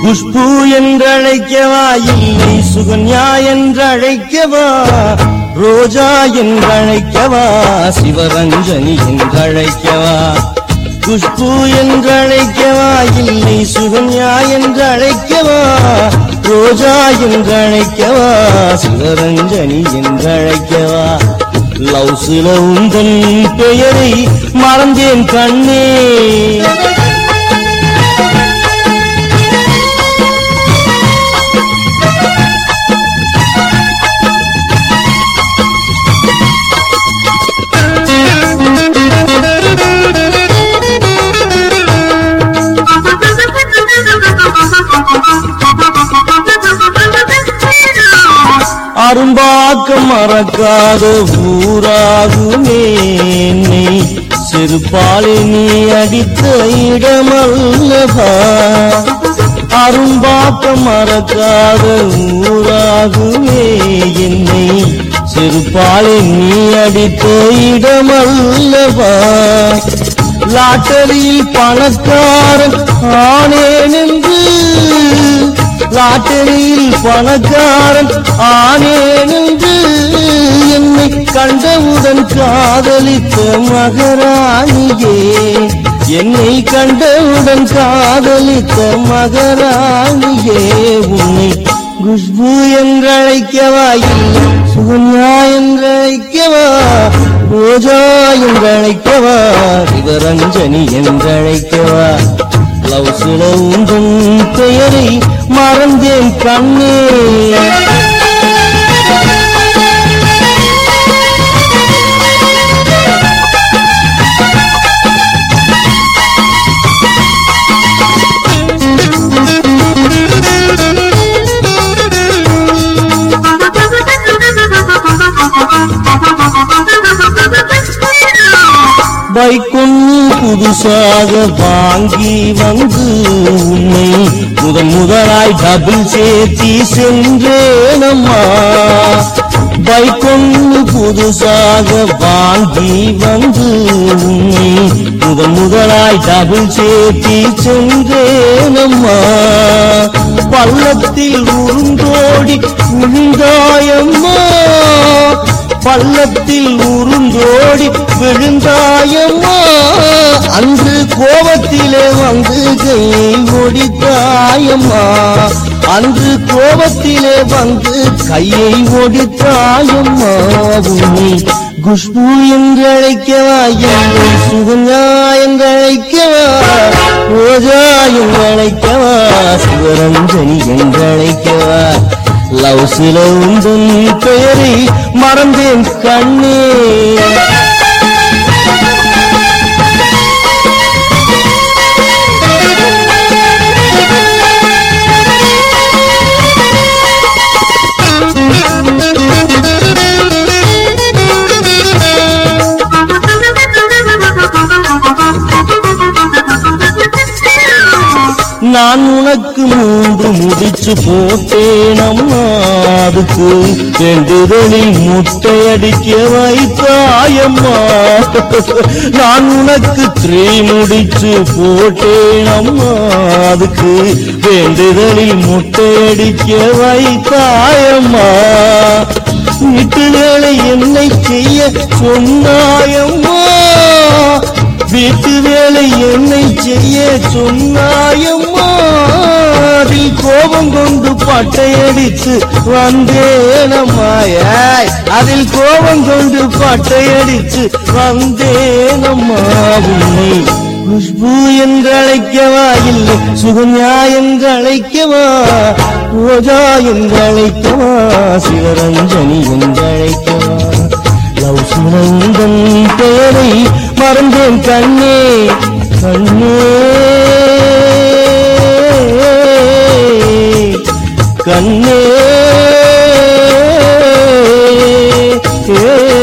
குஷ்பு என்றழைக்கவா இல்லை சுகன்யா என்றழைக்கவா ரோஜா என்றழைக்கவா சிவரஞ்சனி என்றழைக்கவா குஷ்பு என்றழைக்கவா இல்லை சுகன்யா என்றழைக்கவா ரோஜா என்றழைக்கவா சிவரஞ்சனி என்றழைக்கவா லவ்ஸில உந்தன் பெயரை மறந்தேன் கண்ணே அரும்பாக்கம் மறக்காத ஊராகுமே என்னை செருப்பாலே நீ அடித்த இடமல்லவா அரும்பாக்கம் மறக்காத ஊராகுமே என்னை செருப்பாலே நீ அடித்த இடமல்லவா லாட்டரியில் பணக்காரன் ஆனேன் என்று லாட்டரியில் பணக்காரன் ஆனேன் என்று என்னை கண்டவுடன் காதலித்த மகராணியே என்னை கண்டவுடன் காதலித்த மகராணியே உன்னை குஷ்பு என்றழைக்கவா இல்லை சுகன்யா என்றழைக்கவா ரோஜா என்றழைக்கவா சிவரஞ்சனி என்றழைக்கவா லவ்ஸில உந்தன் பெயரை மறந்தேன் கண்ணே பைக்கொன்னு புதுசாக வாங்கி வந்து உன்னை முதன் முதலாய் டபுள் சேர்த்தி சென்றேனம்மா பைக்கொன்னு புதுசாக வாங்கி வந்து உன்னை முதன் முதலாய் டபுள் சேர்த்தி சென்றேனம்மா பள்ளத்தில் உருண்டோடி விழுந்தாயம்மா பள்ளத்தில் உருண்டோடி விழுந்தாயம்மா அன்று கோபத்திலே வந்து கையை ஒடித்தாயம்மா அன்று கோபத்திலே வந்து கையை ஒடித்தாயம்மா உன்னை குஷ்பு என்று அழைக்கவா என்னை சுகன்யா என்று அழைக்கவா ரோஜா என்று அழைக்கவா சிவரஞ்சனி என்று அழைக்கவா லவ் சில உந்தன் பெயரை மறந்தேன் கண்ணே நான் உனக்கு மூன்று முடிச்சு போட்டேன் அம்மா அதுக்கு ரெண்டுதலில் முட்டை அடிக்க வைத்தாயம்மா நான் உனக்கு த்ரீ முடிச்சு போட்டேன் அம்மா அதுக்கு வேண்டுதலில் முட்டை அடிக்க வைத்தாயம்மா வீட்டு வேலை என்னை செய்ய சொன்னாயம்மா வீட்டு வேலை என்னை செய்ய சொன்னாயம்மா அதில் கோபம் கொண்டு பட்டையடித்து வந்தேனம்மாயாய் அதில் கோபம் கொண்டு பட்டையடித்து வந்தேனம்மா உன்னை குஷ்பு என்று அழைக்கவா இல்லை சுகன்யா என்று அழைக்கவா ரோஜா என்று அழைக்கவா சிவரஞ்சனி என்று அழைக்கவா லவ் சுனந்தன் பேரை மறந்தேன் கண்ணே கண்ணே கண்ணே ஏ